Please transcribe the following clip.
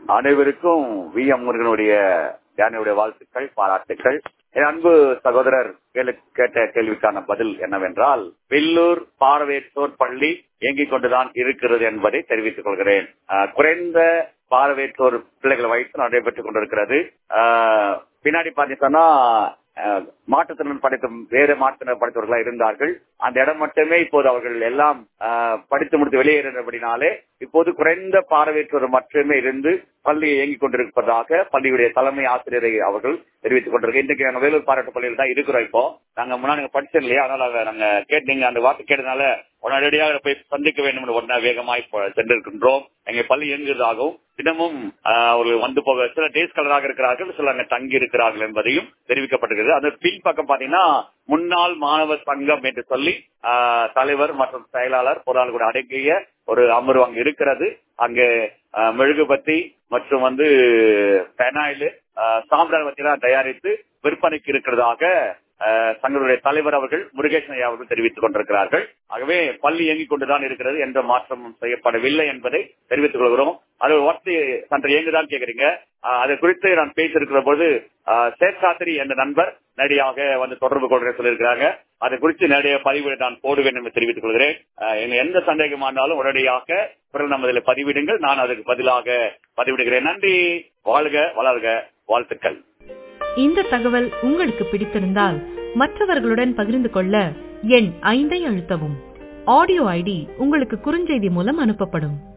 அனைவருக்கும் V M முருகனுடைய யானையுடைய வாழ்த்துக்கள் பாராட்டுக்கள் என் அன்பு சகோதரர் கேளு- கேட்ட கேள்விக்கான பதில் என்னவென்றால் வெள்ளூர் பார்வையற்றோர் பள்ளி இயங்கிக் கொண்டுதான் இருக்கிறது என்பதை தெரிவித்துக் கொள்கிறேன் ஆஹ், குறைந்த பார்வையற்றோர் பிள்ளைகளை வைத்து நடைபெற்றுக் கொண்டிருக்கிறது ஆஹ், பின்னாடி பாத்தீங்கன்னா ஆஹ், மாற்றுத்திறன் படைத்த வேறு மாற்றுத்திறன் படைத்தவர்களா இருந்தார்கள் அந்த இடம் மட்டுமே இப்போது அவர்கள் எல்லாம் ஆஹ், படித்து முடித்து வெளியேறினபடினாலே இப்போது குறைந்த பார்வையற்றோர் மட்டுமே இருந்து பள்ளி இயங்கிக் கொண்டிருப்பதாக பள்ளியுடைய தலைமை ஆசிரியரை அவர்கள் தெரிவித்துக் கொண்டிருக்க இன்றைக்கு நாங்க வேலூர் பாராட்டு பள்ளியில் தான் இருக்கிறோம் இப்போ நாங்க முன்னாடி நாங்க படிச்சோம் இல்லையா அதனால அதை நாங்க கேட்டீங்க அந்த வார்த்தை கேட்டதுனால உடனடியாக போய் சந்திக்க வேண்டும் என்று உடனே வேகமாய் போ- சென்றிருக்கின்றோம் எங்க பள்ளி இயங்குவதாகவும் தினமும் ஆஹ், அவர்கள் வந்து போக சில டேஸ் கலராக இருக்கிறார்கள் சில அங்க தங்கி இருக்கிறார்கள் என்பதையும் தெரிவிக்கப்பட்டிருக்கிறது அந்த பின்பக்கம் பாத்தீங்கன்னா முன்னாள் மாணவர் சங்கம் என்று சொல்லி ஆஹ், தலைவர் மற்றும் செயலாளர் பொருளாளர் கூட அடங்கிய ஒரு அமர்வு அங்கு இருக்கிறது அங்கு ஆஹ், மெழுகுபத்தி மற்றும் வந்து பெனாயில் சாம்பிரான் பத்திலாம் தயாரித்து விற்பனைக்கு இருக்கிறதாக ஆஹ், தங்களுடைய தலைவர் அவர்கள் முருகேசன் ஐயா அவர்கள் தெரிவித்துக் கொண்டிருக்கிறார்கள் ஆகவே பள்ளி இயங்கிக் கொண்டுதான் இருக்கிறது என்ற மாற்றமும் செய்யப்படவில்லை என்பதை தெரிவித்துக் கொள்கிறோம் அது ஒர்த்தி சற்று இயங்குதான் கேக்குறீங்க ஆஹ், அது குறித்து நான் பேசியிருக்கிற போது ஆஹ், சேஷாத்திரி என்ற நண்பர் நேரடியாக வந்து தொடர்பு கொள்கிற சொல்லியிருக்கிறாங்க அது குறித்து நேரடிய பதிவு நான் போடுவேன் என்று தெரிவித்துக் கொள்கிறேன் ஆஹ், எங்க எந்த சந்தேகமானாலும் உடனடியாக குரல் நம்ம இதில் பதிவிடுங்கள் நான் அதுக்கு பதிலாக பதிவிடுகிறேன் நன்றி வாழ்க வளர்க வாழ்த்துக்கள் இந்த தகவல் உங்களுக்கு பிடித்திருந்தால் மற்றவர்களுடன் பகிர்ந்து கொள்ள எண் ஐந்தை அழுத்தவும் ஆடியோ ஐடி உங்களுக்கு குறுஞ்செய்தி மூலம் அனுப்பப்படும்